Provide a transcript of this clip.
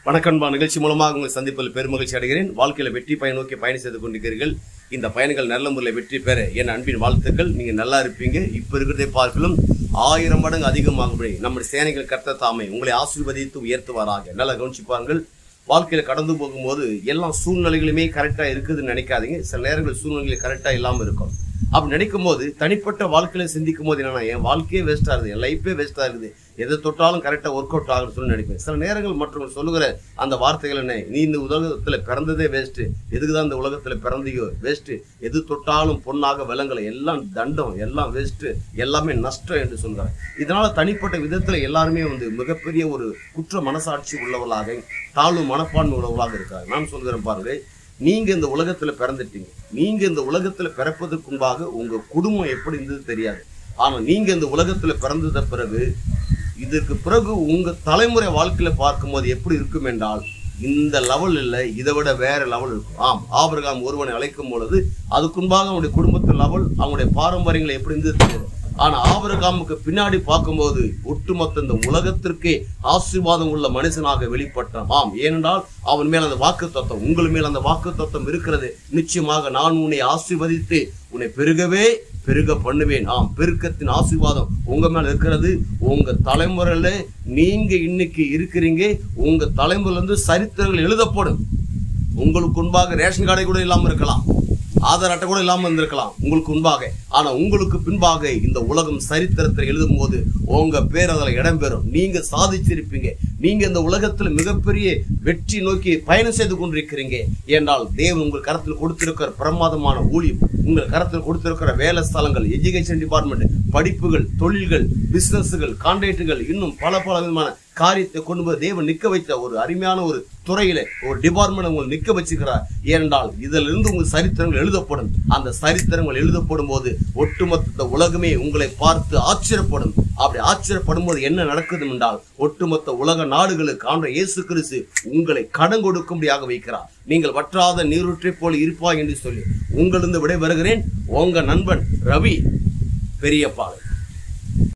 வணக்கம்பா நிகழ்ச்சி மூலமாக உங்களை சந்திப்பதில் பெருமகிழ்ச்சி அடைகிறேன் வாழ்க்கையில வெற்றி பயன் நோக்கி பயணம் செய்து கொண்டிருக்கிறீர்கள் இந்த பயணங்கள் நல்ல முறையில் வெற்றி பெற என் அன்பின் வாழ்த்துக்கள் நீங்க நல்லா இருப்பீங்க இப்ப இருக்கிறதை பார்க்கலும் ஆயிரம் மடங்கு அதிகமாகும்படி நம்முடைய சேனைகள் கர்த்த தாமை உங்களை ஆசீர்வதித்து உயர்த்துவாராக நல்லா கவனிச்சுப்பார்கள் வாழ்க்கையில கடந்து போகும்போது எல்லா சூழ்நிலைகளுமே கரெக்டா இருக்குதுன்னு நினைக்காதீங்க சில நேரங்கள் சூழ்நிலைகள் கரெக்டா இல்லாம இருக்கும் அப்படி நினைக்கும் போது தனிப்பட்ட வாழ்க்கையில சிந்திக்கும் போது என்னன்னா என் வாழ்க்கையே வேஸ்டா இருக்குது என் லைஃபே வேஸ்டா இருக்குது எதை தொட்டாலும் கரெக்டா ஒர்க் அவுட் ஆகுன்னு சொல்லி நினைப்பேன் சில நேரங்கள் மற்றவங்க சொல்லுகிற அந்த வார்த்தைகள் என்ன நீ இந்த உலகத்துல பிறந்ததே வேஸ்ட் எதுக்கு தான் இந்த உலகத்துல பிறந்தியோ வேஸ்ட் எது தொட்டாலும் பொண்ணாக விலங்கலை எல்லாம் தண்டம் எல்லாம் வேஸ்ட் எல்லாமே நஷ்டம் என்று சொல்றாங்க இதனால தனிப்பட்ட விதத்துல எல்லாருமே வந்து மிகப்பெரிய ஒரு குற்ற மனசாட்சி உள்ளவர்களாக தாழ்வு மனப்பான்மை உள்ளவர்களாக இருக்காங்க நான் சொல்கிறேன் பாருங்க நீங்க இந்த உலகத்துல பிறந்துட்டீங்க நீங்க இந்த உலகத்துல பிறப்பதற்கு முன்பாக உங்க குடும்பம் எப்படி இருந்தது தெரியாது ஆனா நீங்க இந்த உலகத்துல பிறந்தத பிறகு இதற்கு பிறகு உங்க தலைமுறை வாழ்க்கையில பார்க்கும்போது எப்படி இருக்கும் என்றால் இந்த லெவல் இல்லை இதை விட வேற லெவல் இருக்கும் ஆம் ஆபிரகாம் ஒருவனை அழைக்கும் பொழுது அதுக்குன்பாக அவனுடைய குடும்பத்து லெவல் அவனுடைய பாரம்பரியங்கள் எப்படி இருந்தது தெரியாது ஆனா ஆபிரகாமுக்கு பின்னாடி பார்க்கும்போது ஒட்டுமொத்த இந்த உலகத்திற்கே ஆசீர்வாதம் உள்ள மனுஷனாக வெளிப்பட்டான் ஆம் ஏனென்றால் அவன் மேல் அந்த வாக்கு தத்துவம் உங்கள் மேல் அந்த வாக்கு தத்துவம் இருக்கிறது நிச்சயமாக நான் உன்னை ஆசீர்வதித்து உன்னை பெருகவே பெருக பண்ணுவேன் ஆம் பெருக்கத்தின் ஆசீர்வாதம் உங்க மேல இருக்கிறது உங்க தலைமுறையில நீங்க இன்னைக்கு இருக்கிறீங்க உங்க தலைமுறையில இருந்து சரித்திரங்கள் எழுதப்படும் உங்களுக்கு முன்பாக ரேஷன் கார்டை கூட இல்லாம இருக்கலாம் ஆதார் அட்டை கூட இல்லாம இருந்திருக்கலாம் உங்களுக்கு முன்பாக ஆனா உங்களுக்கு பின்பாக இந்த உலகம் சரித்திரத்தில் எழுதும் போது உங்க பேர் அதுல இடம்பெறும் நீங்க சாதிச்சிருப்பீங்க நீங்க இந்த உலகத்துல மிகப்பெரிய வெற்றி நோக்கி பயணம் செய்து கொண்டிருக்கிறீங்க என்றால் தேவன் உங்கள் கரத்தில் கொடுத்திருக்கிற பிரமாதமான ஊழியம் உங்கள் கரத்தில் கொடுத்திருக்கிற வேலை ஸ்தலங்கள் எஜுகேஷன் டிபார்ட்மெண்ட் படிப்புகள் தொழில்கள் பிசினஸ்கள் கான்ட்ராக்டுகள் இன்னும் பல பல விதமான காரியத்தை கொண்டு போய் தேவன் நிக்க வைத்த ஒரு அருமையான ஒரு துறையில ஒரு டிபார்ட்மெண்ட் உங்களை நிக்க வச்சுக்கிறார் ஏனென்றால் இதில் இருந்து உங்கள் சரித்திரங்கள் எழுதப்படும் அந்த சரித்திரங்கள் எழுதப்படும் போது ஒட்டுமொத்த இந்த உலகமே உங்களை பார்த்து ஆச்சரியப்படும் அப்படி ஆச்சரியப்படும் போது என்ன நடக்குது என்றால் ஒட்டுமொத்த உலக நாடுகளுக்கு ஆண்ட இயேசு கிறிஸ்து உங்களை கடன் கொடுக்கும்படியாக வைக்கிறார் நீங்கள் வற்றாத நீரூற்றை போல இருப்பாய் என்று சொல்லி உங்களிருந்து விடை வருகிறேன் உங்க நண்பன் ரவி பெரியப்பாளர்